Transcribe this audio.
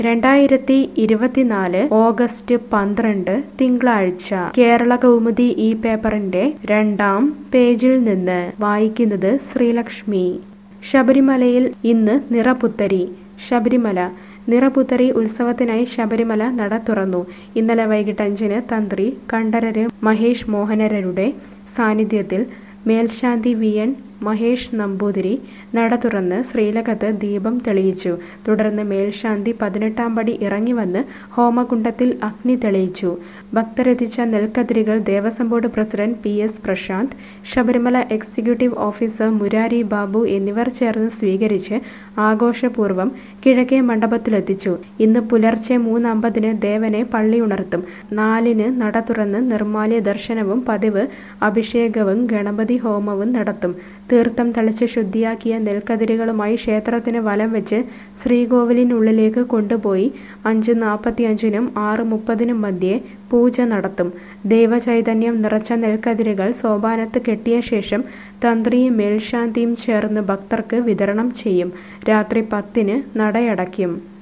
രണ്ടായിരത്തി ഇരുപത്തിനാല് ഓഗസ്റ്റ് പന്ത്രണ്ട് തിങ്കളാഴ്ച കേരള കൗമുദി ഈ പേപ്പറിന്റെ രണ്ടാം പേജിൽ നിന്ന് വായിക്കുന്നത് ശ്രീലക്ഷ്മി ശബരിമലയിൽ ഇന്ന് നിറപുത്തരി ശബരിമല നിറപുത്തരി ഉത്സവത്തിനായി ശബരിമല നട തുറന്നു ഇന്നലെ വൈകിട്ട് അഞ്ചിന് തന്ത്രി കണ്ഠരര് മഹേഷ് മോഹനരരുടെ സാന്നിധ്യത്തിൽ മേൽശാന്തി വി എൻ മഹേഷ് നമ്പൂതിരി നട തുറന്ന് ശ്രീലകത്ത് ദീപം തെളിയിച്ചു തുടർന്ന് മേൽശാന്തി പതിനെട്ടാം പടി ഇറങ്ങി വന്ന് ഹോമകുണ്ടത്തിൽ അഗ്നി തെളിയിച്ചു ഭക്തരെത്തിച്ച നെൽക്കതിരികൾ Devaswom board president P S Prashanth Sabarimala executive officer Murari Babu എന്നിവർ ചേർന്ന് സ്വീകരിച്ച് ആഘോഷപൂർവ്വം കിഴക്കേ മണ്ഡപത്തിലെത്തിച്ചു ഇന്ന് പുലർച്ചെ മൂന്ന് അമ്പതിന് ദേവനെ പള്ളി ഉണർത്തും നാലിന് നട തുറന്ന് നിർമ്മാല്യ ദർശനവും പതിവ് അഭിഷേകവും ഗണപതി ഹോമവും നടത്തും തീർത്ഥം തളിച്ച് ശുദ്ധിയാക്കിയ നെൽക്കതിരുകളുമായി ക്ഷേത്രത്തിന് വലം വെച്ച് ശ്രീകോവിലിനുള്ളിലേക്ക് കൊണ്ടുപോയി അഞ്ച് നാൽപ്പത്തിയഞ്ചിനും ആറ് മുപ്പതിനും മധ്യേ പൂജ നടത്തും ദൈവചൈതന്യം നിറച്ച നെൽക്കതിരുകൾ സോപാനത്ത് കെട്ടിയ ശേഷം തന്ത്രിയും മേൽശാന്തിയും ചേർന്ന് ഭക്തർക്ക് വിതരണം ചെയ്യും രാത്രി പത്തിന് നടയടയ്ക്കും